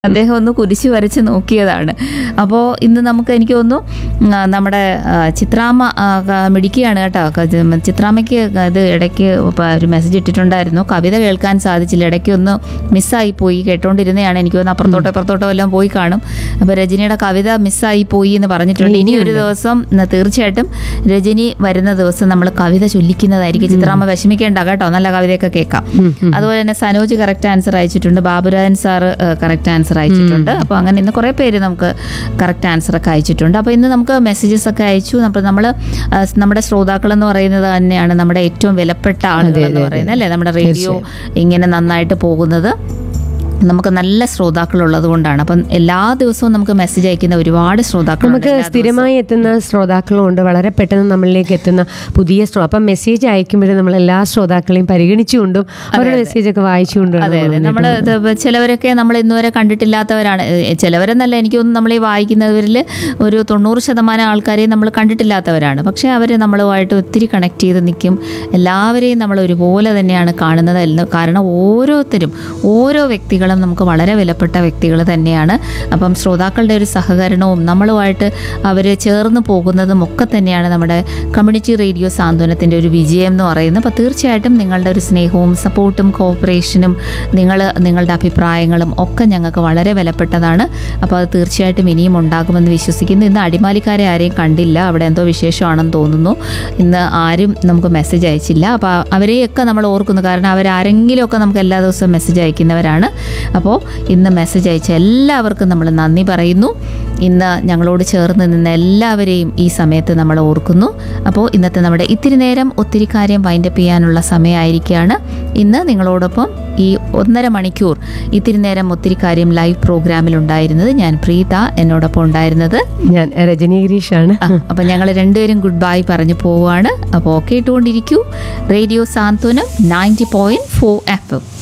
അദ്ദേഹം ഒന്ന് കുരിശ് വരച്ച് നോക്കിയതാണ് അപ്പോൾ ഇന്ന് നമുക്ക് എനിക്ക് തോന്നുന്നു ഉം, ആ, നമ്മുടെ ആ, ചിത്രാമ്മ ആ, ക- മിടിക്കുകയാണ് കേട്ടോ ക- ഇത് ചിത്രാമ്മയ്ക്ക് ഇത് ഇടയ്ക്ക് ഇപ്പം ഒരു മെസ്സേജ് ഇട്ടിട്ടുണ്ടായിരുന്നു കവിത കേൾക്കാൻ സാധിച്ചില്ല ഇടയ്ക്ക് ഒന്ന് മിസ്സായി പോയി കേട്ടോണ്ടിരുന്നതാണ് എനിക്ക് തോന്നുന്നു അപ്പുറത്തോട്ടോ ഇപ്പുറത്തോട്ടോ എല്ലാം പോയി കാണും അപ്പോൾ രജനിയുടെ കവിത മിസ്സായി പോയി എന്ന് പറഞ്ഞിട്ടുണ്ട് ഇനി ഒരു ദിവസം ഉം, തീർച്ചയായിട്ടും രജനി വരുന്ന ദിവസം നമ്മൾ കവിത ചൊല്ലിക്കുന്നതായിരിക്കും ചിത്രാമ്മ വിഷമിക്കേണ്ട കേട്ടോ നല്ല കവിതയൊക്കെ കേൾക്കാം അതുപോലെ തന്നെ സനോജ് കറക്റ്റ് ആൻസർ അയച്ചിട്ടുണ്ട് ബാബുരാജൻ സാറ് കറക്റ്റ് ആൻസർ അയച്ചിട്ടുണ്ട് അപ്പോൾ അങ്ങനെ ഇന്ന് കുറേ പേര് നമുക്ക് കറക്റ്റ് ആൻസർ ഒക്കെ അയച്ചിട്ടുണ്ട് അപ്പോൾ ഇന്ന് നമുക്ക് മെസ്സേജസ് ഒക്കെ അയച്ചു അപ്പോൾ നമ്മൾ നമ്മുടെ ശ്രോതാക്കൾ എന്ന് പറയുന്നത് തന്നെയാണ് നമ്മുടെ ഏറ്റവും വിലപ്പെട്ട ആളുകൾ എന്ന് പറയുന്നത് അല്ലേ നമ്മുടെ റേഡിയോ ഇങ്ങനെ നന്നായിട്ട് പോകുന്നത് നമുക്ക് നല്ല ശ്രോതാക്കൾ ഉള്ളത് കൊണ്ടാണ് അപ്പം എല്ലാ ദിവസവും നമുക്ക് മെസ്സേജ് അയക്കുന്ന ഒരുപാട് ശ്രോതാക്കളുണ്ട് നമുക്ക് എല്ലാ ദിവസവും. സ്ഥിരമായി എത്തുന്ന ശ്രോതാക്കളും ഉണ്ട് വളരെ പെട്ടെന്ന് നമ്മളിലേക്ക് എത്തുന്ന പുതിയ ശ്രോ അപ്പം മെസ്സേജ് അയക്കുമ്പോഴും നമ്മൾ എല്ലാ ശ്രോതാക്കളെയും പരിഗണിച്ചുകൊണ്ടും അവരുടെ മെസ്സേജ് ഒക്കെ വായിച്ചുകൊണ്ടും അതെ അതെ നമ്മൾ ചിലവരൊക്കെ നമ്മൾ ഇന്നുവരെ കണ്ടിട്ടില്ലാത്തവരാണ് ഏ, ചിലവരെന്നല്ല എനിക്ക് തോന്നുന്നു നമ്മൾ ഈ വായിക്കുന്നവരിൽ ഒരു തൊണ്ണൂറ് ശതമാനം ആൾക്കാരെയും നമ്മൾ കണ്ടിട്ടില്ലാത്തവരാണ് പക്ഷേ അവർ നമ്മളുമായിട്ട് ഒത്തിരി കണക്ട് ചെയ്ത് നിൽക്കും എല്ലാവരെയും നമ്മൾ ഒരുപോലെ തന്നെയാണ് കാണുന്നത് എല്ലാം- കാരണം ഓരോരുത്തരും ഓരോ വ്യക്തികളും നമുക്ക് വളരെ വിലപ്പെട്ട വ്യക്തികൾ തന്നെയാണ് അപ്പം ശ്രോതാക്കളുടെ ഒരു സഹകരണവും നമ്മളുമായിട്ട് അവർ ചേർന്ന് പോകുന്നതും ഒക്കെ തന്നെയാണ് നമ്മുടെ കമ്മ്യൂണിറ്റി റേഡിയോ സാന്ത്വനത്തിൻ്റെ ഒരു വിജയം എന്ന് പറയുന്നത് അപ്പോൾ തീർച്ചയായിട്ടും നിങ്ങളുടെ ഒരു സ്നേഹവും സപ്പോർട്ടും കോപ്പറേഷനും നിങ്ങൾ നിങ്ങളുടെ അഭിപ്രായങ്ങളും ഒക്കെ ഞങ്ങൾക്ക് വളരെ വിലപ്പെട്ടതാണ് അപ്പോൾ അത് തീർച്ചയായിട്ടും ഇനിയും ഉണ്ടാകുമെന്ന് വിശ്വസിക്കുന്നു ഇന്ന് അടിമാലിക്കാരെ ആരെയും കണ്ടില്ല അവിടെ എന്തോ വിശേഷമാണെന്ന് തോന്നുന്നു ഇന്ന് ആരും നമുക്ക് മെസ്സേജ് അയച്ചില്ല അപ്പോൾ അവരെയൊക്കെ നമ്മൾ ഓർക്കുന്നു കാരണം അവരാരെങ്കിലുമൊക്കെ നമുക്ക് എല്ലാ ദിവസവും മെസ്സേജ് അയക്കുന്നവരാണ് അപ്പോൾ ഇന്ന് മെസ്സേജ് അയച്ച എല്ലാവർക്കും നമ്മൾ നന്ദി പറയുന്നു ഇന്ന് ഞങ്ങളോട് ചേർന്ന് നിന്ന എല്ലാവരെയും ഈ സമയത്ത് നമ്മൾ ഓർക്കുന്നു അപ്പോൾ ഇന്നത്തെ നമ്മുടെ ഇത്തിരി നേരം ഒത്തിരി കാര്യം വൈൻഡപ്പ് ചെയ്യാനുള്ള സമയമായിരിക്കുകയാണ് ഇന്ന് നിങ്ങളോടൊപ്പം ഈ ഒന്നര മണിക്കൂർ ഇത്തിരി നേരം ഒത്തിരി കാര്യം ലൈവ് പ്രോഗ്രാമിൽ ഉണ്ടായിരുന്നത് ഞാൻ പ്രീത എന്നോടൊപ്പം ഉണ്ടായിരുന്നത് ഞാൻ രജനി ഗിരീഷാണ് ആ, അപ്പം ഞങ്ങൾ രണ്ടുപേരും ഗുഡ് ബൈ പറഞ്ഞു പോവുകയാണ് അപ്പോൾ കേട്ടുകൊണ്ടിരിക്കൂ radio Santhwanam ninety point four F M